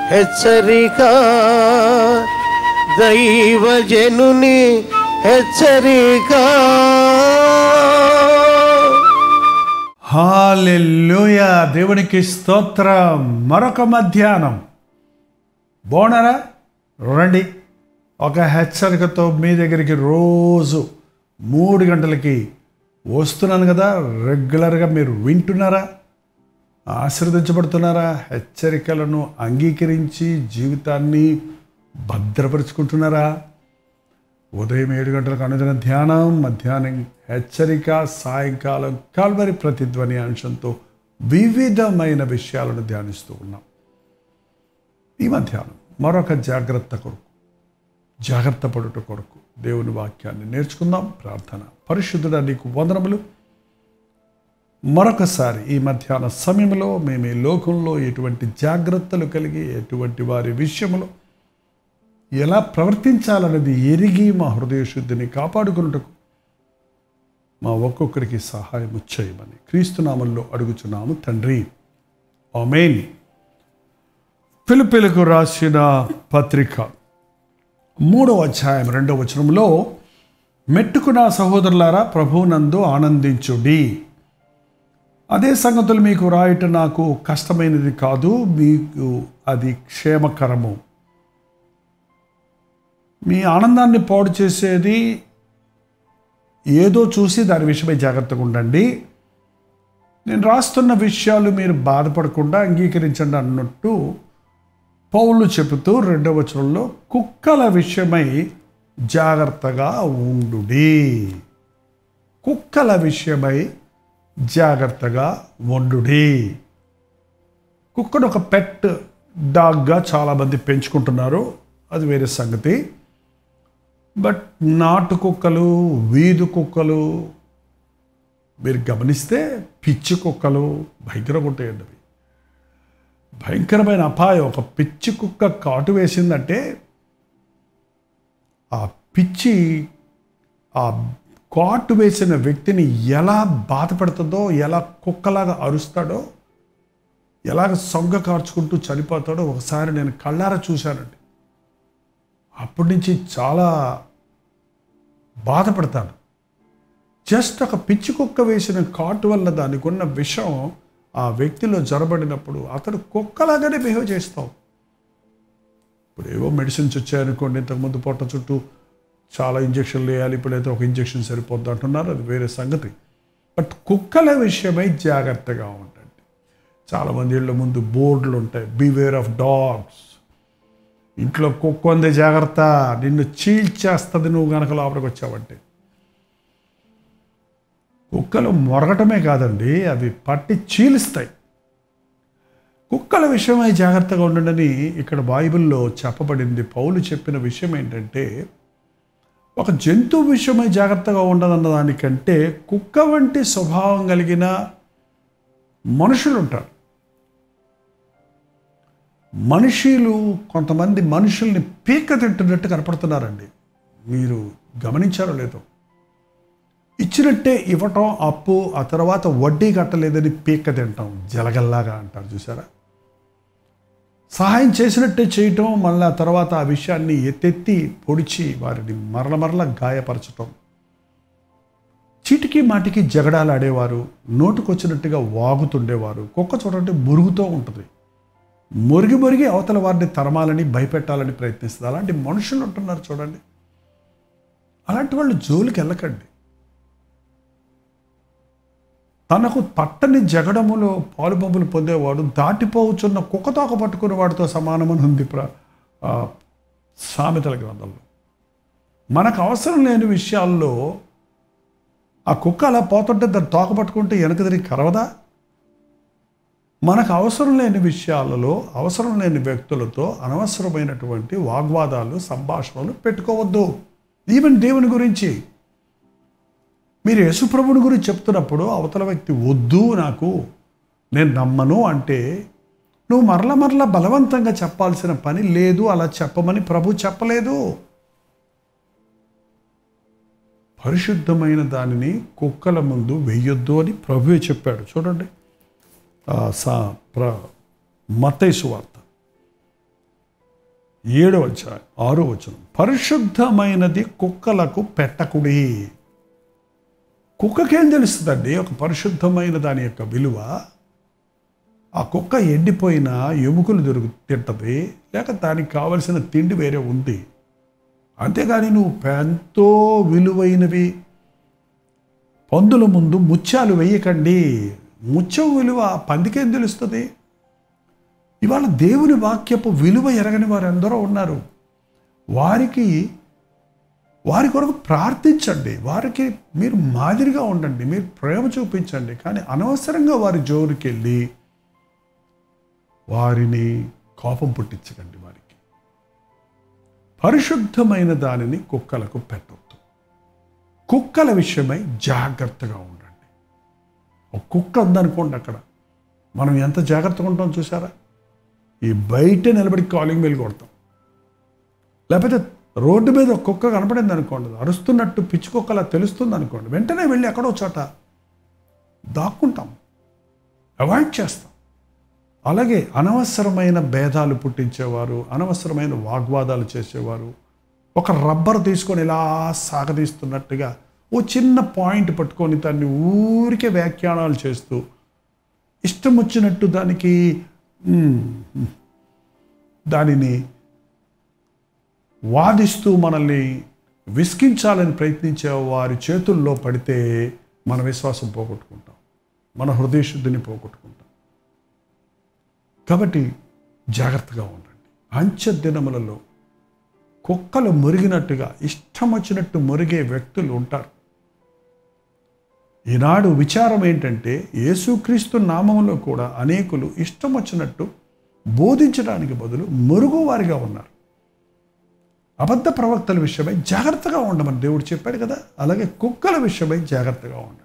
హెచ్చరిక దైవజనుని హెచ్చరిక హాలెల్లుయా దేవునికి స్తోత్రం మరొక మధ్యాహ్నం బాగున్నారా రండి ఒక హెచ్చరికతో మీ దగ్గరికి రోజు మూడు గంటలకి వస్తున్నాను కదా రెగ్యులర్గా మీరు వింటున్నారా ఆశీర్వదించబడుతున్నారా హెచ్చరికలను అంగీకరించి జీవితాన్ని భద్రపరుచుకుంటున్నారా ఉదయం ఏడు గంటలకు అనుదిన ధ్యానం మధ్యాహ్నం హెచ్చరిక సాయంకాలం కాల్వరి ప్రతిధ్వని అంశంతో వివిధమైన విషయాలను ధ్యానిస్తూ ఉన్నాం ఈ మధ్యాహ్నం మరొక జాగ్రత్త కొరకు జాగ్రత్త పడుట కొరకు దేవుని వాక్యాన్ని నేర్చుకుందాం ప్రార్థన పరిశుద్ధుడ నీకు వందనములు మరొకసారి ఈ మధ్యాహ్న సమయంలో మేము ఈ లోకంలో ఎటువంటి జాగ్రత్తలు కలిగి ఎటువంటి వారి విషయంలో ఎలా ప్రవర్తించాలన్నది ఎరిగి మా హృదయ శుద్ధిని కాపాడుకున్నటకు మా ఒక్కొక్కరికి సహాయం చేయమని క్రీస్తునామంలో అడుగుచున్నాము తండ్రి ఆమెన్ పిలుపిలకు రాసిన పత్రిక మూడవ అధ్యాయం రెండవ వచనంలో మెట్టుకున్న సహోదరులారా ప్రభువునందు ఆనందించుడి అదే సంగతులు మీకు రాయట నాకు కష్టమైనది కాదు మీకు అది క్షేమకరము మీ ఆనందాన్ని పాడు చేసేది ఏదో చూసి దాని విషయమై జాగ్రత్తగా ఉండండి నేను రాస్తున్న విషయాలు మీరు బాధపడకుండా అంగీకరించండి అన్నట్టు పౌలు చెబుతూ రెండవ వచనంలో కుక్కల విషయమై జాగ్రత్తగా ఉండుడి కుక్కల విషయమై జాగ్రత్తగా ఉండుడి కుక్కను ఒక పెట్ డాగ్గా చాలామంది పెంచుకుంటున్నారు అది వేరే సంగతి బట్ నాటు కుక్కలు వీధి కుక్కలు మీరు గమనిస్తే పిచ్చి కుక్కలు భయంకరంగా ఉంటాయండి అవి భయంకరమైన అపాయం ఒక పిచ్చి కుక్క కాటు వేసిందంటే ఆ పిచ్చి ఆ కాటు వేసిన వ్యక్తిని ఎలా బాధ పెడుతుందో ఎలా కుక్కలాగా అరుస్తాడో ఎలాగ సొంగ కార్చుకుంటూ చనిపోతాడో ఒకసారి నేను కళ్ళారా చూశానండి అప్పటి నుంచి చాలా బాధపడతాను జస్ట్ ఒక పిచ్చి కుక్క వేసిన కాటు వల్ల దానికి ఉన్న విషం ఆ వ్యక్తిలో జరబడినప్పుడు అతడు కుక్కలాగానే బిహేవ్ చేస్తాం ఇప్పుడు ఏవో మెడిసిన్స్ వచ్చాయనుకోండి ఇంతకుముందు పొట్ట చుట్టూ చాలా ఇంజక్షన్లు వేయాలి ఇప్పుడైతే ఒక ఇంజక్షన్ సరిపోద్ది అంటున్నారు అది వేరే సంగతి బట్ కుక్కల విషయమై జాగ్రత్తగా ఉండండి చాలామంది ఇళ్ళ ముందు బోర్డులు ఉంటాయి బివేర్ ఆఫ్ డాగ్స్ ఇంట్లో కుక్క ఉంది జాగ్రత్త నిన్ను చీల్చేస్తుంది నువ్వు గనక లోపలికి వచ్చావంటే కుక్కలు మొరగటమే కాదండి అవి పట్టి చీలుస్తాయి కుక్కల విషయమై జాగ్రత్తగా ఉండండి ఇక్కడ బైబిల్లో చెప్పబడింది పౌలు చెప్పిన విషయం ఏంటంటే ఒక జంతువు విషయమై జాగ్రత్తగా ఉండదన్న దానికంటే కుక్క వంటి స్వభావం కలిగిన మనుషులు ఉంటారు మనుషులు కొంతమంది మనుషుల్ని పీక తింటున్నట్టు కనపడుతున్నారండి మీరు గమనించారో లేదో ఇచ్చినట్టే ఇవ్వటం అప్పు ఆ తర్వాత వడ్డీ కట్టలేదని పీక తింటాం జలగల్లాగా అంటారు చూసారా సహాయం చేసినట్టే చేయటం మళ్ళీ ఆ తర్వాత ఆ విషయాన్ని ఎత్తెత్తి పొడిచి వారిని మరల మరల గాయపరచటం చీటికి మాటికి జగడాలు ఆడేవారు నోటుకొచ్చినట్టుగా వాగుతుండేవారు కుక్క చూడండి మురుగుతూ ఉంటుంది మురిగి మురిగి అవతల వారిని తరమాలని భయపెట్టాలని ప్రయత్నిస్తుంది అలాంటి మనుషులు ఉంటున్నారు చూడండి అలాంటి వాళ్ళు జోలికి వెళ్ళకండి తనకు పట్టని జగడములో పాలుబొమ్మలు పొందేవాడు దాటిపోవచ్చున్న కుక్కతోక పట్టుకున్న వాడితో సమానమని ఉంది ప్ర ఆ, సామెతల గ్రంథంలో మనకు అవసరం లేని విషయాల్లో ఆ కుక్క అలా పోతుంటే దాన్ని తోక పట్టుకుంటే వెనక తిరిగి కరవదా మనకు అవసరం లేని విషయాలలో అవసరం లేని వ్యక్తులతో అనవసరమైనటువంటి వాగ్వాదాలు సంభాషణలు పెట్టుకోవద్దు ఈవెన్ దేవుని గురించి మీరు యేసుప్రభుని గురించి చెప్తున్నప్పుడు అవతల వ్యక్తి వద్దు నాకు నేను నమ్మను అంటే నువ్వు మరల మరల బలవంతంగా చెప్పాల్సిన పని లేదు అలా చెప్పమని ప్రభు చెప్పలేదు పరిశుద్ధమైన దానిని కుక్కల ముందు వెయ్యొద్దు అని ప్రభువే చెప్పాడు చూడండి ఆ సా ప్ర మత్తైసు వార్త ఏడవ అధ్యాయం ఆరో వచనం పరిశుద్ధమైనది కుక్కలకు పెట్టకుడి కుక్కకేం తెలుస్తుందండి ఒక పరిశుద్ధమైన దాని యొక్క విలువ ఆ కుక్క ఎండిపోయిన ఎముకలు దొరుకు తింటది లేక దానికి కావలసిన తిండి వేరే ఉంది అంతేగాని నువ్వు ఎంతో విలువైనవి పందుల ముందు ముత్యాలు వేయకండి ముత్యం విలువ పందికేం తెలుస్తుంది ఇవాళ దేవుని వాక్యపు విలువ ఎరగని వారు ఎందరో ఉన్నారు వారికి వారి కొరకు ప్రార్థించండి వారికి మీరు మాదిరిగా ఉండండి మీరు ప్రేమ చూపించండి కానీ అనవసరంగా వారి జోలికి వెళ్ళి వారిని కోపం పుట్టించకండి వారికి పరిశుద్ధమైన దానిని కుక్కలకు పెట్టవద్దు కుక్కల విషయమై జాగ్రత్తగా ఉండండి ఒక కుక్క ఉందనుకోండి అక్కడ మనం ఎంత జాగ్రత్తగా ఉంటాం చూసారా ఈ బయట నిలబడి కాలింగ్ బెల్ కొడతాం లేకపోతే రోడ్డు మీద ఒక కుక్క కనపడింది అనుకోండి అరుస్తున్నట్టు పిచ్చి కుక్కలా తెలుస్తుంది అనుకోండి వెంటనే వెళ్ళి ఎక్కడో చోట దాక్కుంటాం అవాయిడ్ చేస్తాం అలాగే అనవసరమైన భేదాలు పుట్టించేవారు అనవసరమైన వాగ్వాదాలు చేసేవారు ఒక రబ్బర్ తీసుకొని ఇలా సాగదీస్తున్నట్టుగా ఓ చిన్న పాయింట్ పట్టుకొని దాన్ని ఊరికే వ్యాఖ్యానాలు చేస్తూ ఇష్టం వచ్చినట్టు దానికి మ్, దానిని వాదిస్తూ మనల్ని విసిగించాలని ప్రయత్నించే వారి చేతుల్లో పడితే మన విశ్వాసం పోగొట్టుకుంటాం మన హృదయ శుద్ధిని పోగొట్టుకుంటాం కాబట్టి జాగ్రత్తగా ఉండండి అంచె దినములలో కుక్కలు మురిగినట్టుగా ఇష్టం వచ్చినట్టు మురిగే వ్యక్తులు ఉంటారు ఈనాడు విచారం ఏంటంటే యేసుక్రీస్తు నామంలో కూడా అనేకులు ఇష్టం వచ్చినట్టు బోధించడానికి బదులు మురుగువారిగా ఉన్నారు అబద్ధ ప్రవక్తల విషయమై జాగ్రత్తగా ఉండమని దేవుడు చెప్పాడు కదా అలాగే కుక్కల విషయమై జాగ్రత్తగా ఉండండి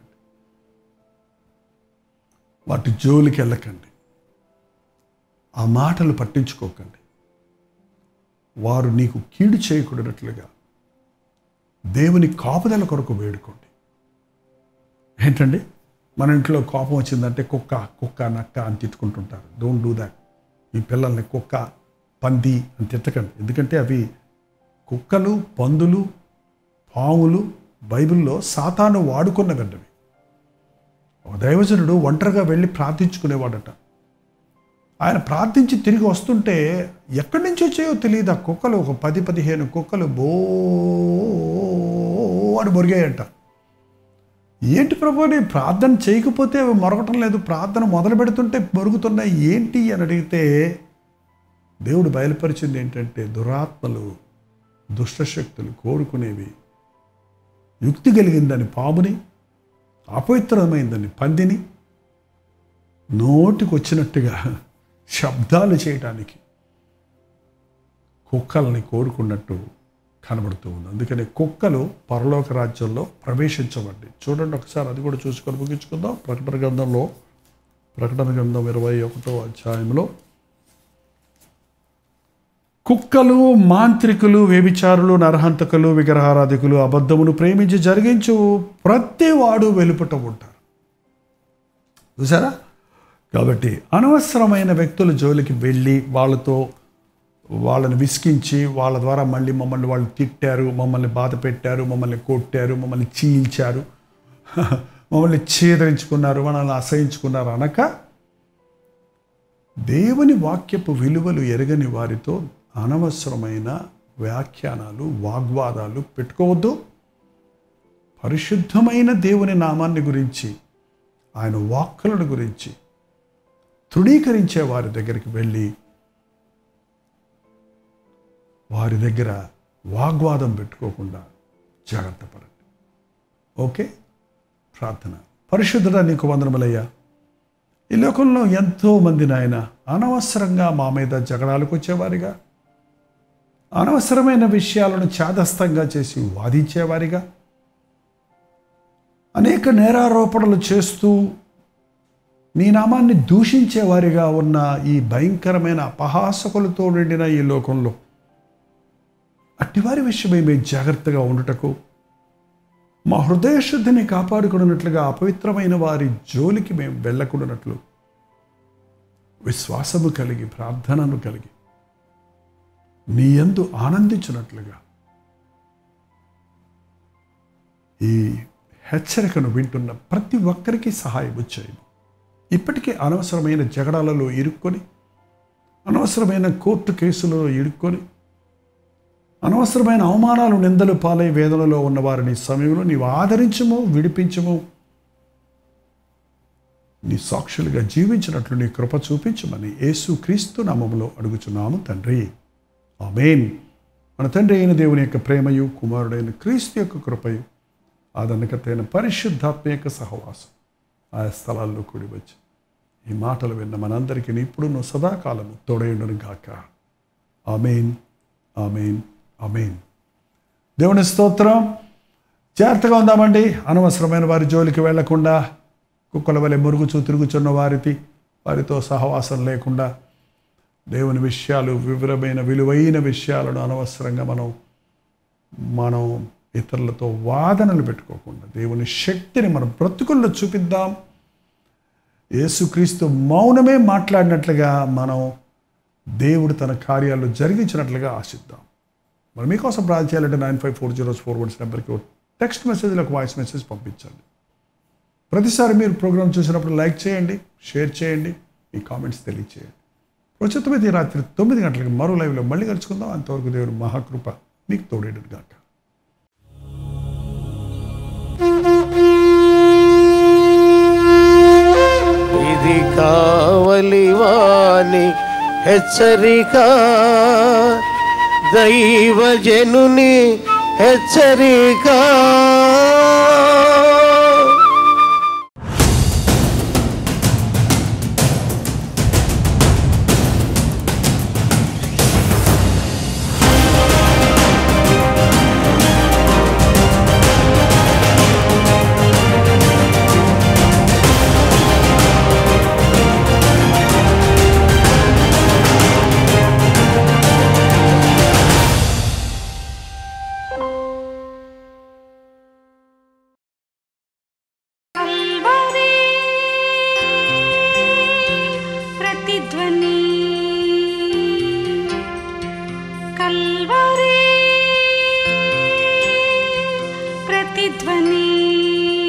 వాటి జోలికి వెళ్ళకండి ఆ మాటలు పట్టించుకోకండి వారు నీకు కీడు చేయకూడనట్లుగా దేవుని కాపుదల కొరకు వేడుకోండి ఏంటండి మన ఇంట్లో కోపం వచ్చిందంటే కుక్క కుక్క నక్క అని తిట్టుకుంటుంటారు డోంట్ డూ దాట్ మీ పిల్లల్ని కుక్క పంది అని తిట్టకండి ఎందుకంటే అవి కుక్కలు పందులు పాములు బైబిల్లో సాతాను వాడుకున్న వెంటనే ఒక దైవజనుడు ఒంటరిగా వెళ్ళి ప్రార్థించుకునేవాడట ఆయన ప్రార్థించి తిరిగి వస్తుంటే ఎక్కడి నుంచి వచ్చాయో తెలియదు ఆ కుక్కలు ఒక పది పదిహేను కుక్కలు బో అని మొరిగాయంట ఏంటి ప్రభు నేను ప్రార్థన చేయకపోతే అవి మొరగటం లేదు ప్రార్థన మొదలు పెడుతుంటే మొరుగుతున్నాయి ఏంటి అని అడిగితే దేవుడు బయలుపరిచింది ఏంటంటే దురాత్మలు దుష్టశక్తులు కోరుకునేవి యుక్తి కలిగిందని పాముని అపవిత్రమైందని పందిని నోటికి వచ్చినట్టుగా శబ్దాలు చేయటానికి కుక్కలని కోరుకున్నట్టు కనబడుతూ ఉంది అందుకని కుక్కలు పరలోక రాజ్యంలో ప్రవేశించవండి చూడండి ఒకసారి అది కూడా చూసుకొని ముగించుకుందాం ప్రకటన గ్రంథంలో ప్రకటన గ్రంథం ఇరవై ఒకటో అధ్యాయంలో కుక్కలు మాంత్రికులు వ్యభిచారులు నరహంతకులు విగ్రహారాధికులు అబద్ధమును ప్రేమించి జరిగించు ప్రతి వాడు వెలుపట ఉంటారు చూసారా కాబట్టి అనవసరమైన వ్యక్తుల జోలికి వెళ్ళి వాళ్ళతో వాళ్ళని విసిగించి వాళ్ళ ద్వారా మళ్ళీ మమ్మల్ని వాళ్ళు తిట్టారు మమ్మల్ని బాధ పెట్టారు మమ్మల్ని కొట్టారు మమ్మల్ని చీల్చారు మమ్మల్ని ఛేదరించుకున్నారు మనల్ని అసహించుకున్నారు అనక దేవుని వాక్యపు విలువలు ఎరగని వారితో అనవసరమైన వ్యాఖ్యానాలు వాగ్వాదాలు పెట్టుకోవద్దు పరిశుద్ధమైన దేవుని నామాన్ని గురించి ఆయన వాక్కులను గురించి తృణీకరించే వారి దగ్గరికి వెళ్ళి వారి దగ్గర వాగ్వాదం పెట్టుకోకుండా జాగ్రత్త పడండి ఓకే ప్రార్థన పరిశుద్ధత నీకు వందనములయ్యా ఈ లోకంలో ఎంతో మంది నాయన అనవసరంగా మా మీద జగడాలకు వచ్చేవారిగా అనవసరమైన విషయాలను చాదస్తంగా చేసి వాదించేవారిగా అనేక నేరారోపణలు చేస్తూ నీ నామాన్ని దూషించేవారిగా ఉన్న ఈ భయంకరమైన అపహాసకులతో నిండిన ఈ లోకంలో అట్టివారి విషయమై మేము జాగ్రత్తగా ఉండుటకు మా హృదయ శుద్ధిని కాపాడుకున్నట్లుగా అపవిత్రమైన వారి జోలికి మేము వెళ్ళకుండానట్లు విశ్వాసము కలిగి ప్రార్థనను కలిగి నీ యందు ఆనందించినట్లుగా ఈ హెచ్చరికను వింటున్న ప్రతి ఒక్కరికి సహాయం వచ్చాయి ఇప్పటికే అనవసరమైన జగడాలలో ఇరుక్కొని అనవసరమైన కోర్టు కేసులలో ఇరుక్కొని అనవసరమైన అవమానాలు నిందలు పాలై వేదనలో ఉన్న వారిని సమయంలో నీవు ఆదరించము విడిపించము నీ సాక్షులుగా జీవించినట్లు నీ కృప చూపించమని యేసు క్రీస్తు నామములో అడుగుచున్నాము తండ్రి ఆమెన్ మన తండ్రి అయిన దేవుని యొక్క ప్రేమయు కుమారుడైన క్రీస్తు యొక్క కృపయు ఆదరణకర్తైన పరిశుద్ధాత్మ యొక్క సహవాసం ఆయా స్థలాల్లో కూడి వచ్చి ఈ మాటలు విన్న మనందరికీ ఇప్పుడు నువ్వు సదాకాలము తోడైండును గాక ఆమెన్ ఆమెన్ ఆమెన్ దేవుని స్తోత్రం జాగ్రత్తగా ఉందామండి అనవసరమైన వారి జోలికి వెళ్లకుండా కుక్కల వలె మురుగుచూ తిరుగుచున్న వారిది వారితో సహవాసం లేకుండా దేవుని విషయాలు వివరమైన విలువైన విషయాలను అనవసరంగా మనం మనం ఇతరులతో వాదనలు పెట్టుకోకుండా దేవుని శక్తిని మనం బ్రతుకుల్లో చూపిద్దాం యేసుక్రీస్తు మౌనమే మాట్లాడినట్లుగా మనం దేవుడు తన కార్యాలు జరిగించినట్లుగా ఆశిద్దాం మరి మీకోసం ప్రార్థన చేయాలంటే nine five four zero four ones నెంబర్కి టెక్స్ట్ మెసేజ్లో ఒక వాయిస్ మెసేజ్ పంపించండి ప్రతిసారి మీరు ప్రోగ్రామ్ చూసినప్పుడు లైక్ చేయండి షేర్ చేయండి మీ కామెంట్స్ తెలియచేయండి ప్రస్తుతం ఈ రాత్రి తొమ్మిది గంటలకు మరో లైవ్లో మళ్ళీ కలుసుకుందాం అంతవరకు దేవుడు మహాకృప మీకు తోడేడు గాక ఇది కావలి వాని హెచ్చరిక దైవజనుని హెచ్చరిక కల్వరి ప్రతిధ్వని కల్వరి ప్రతిధ్వని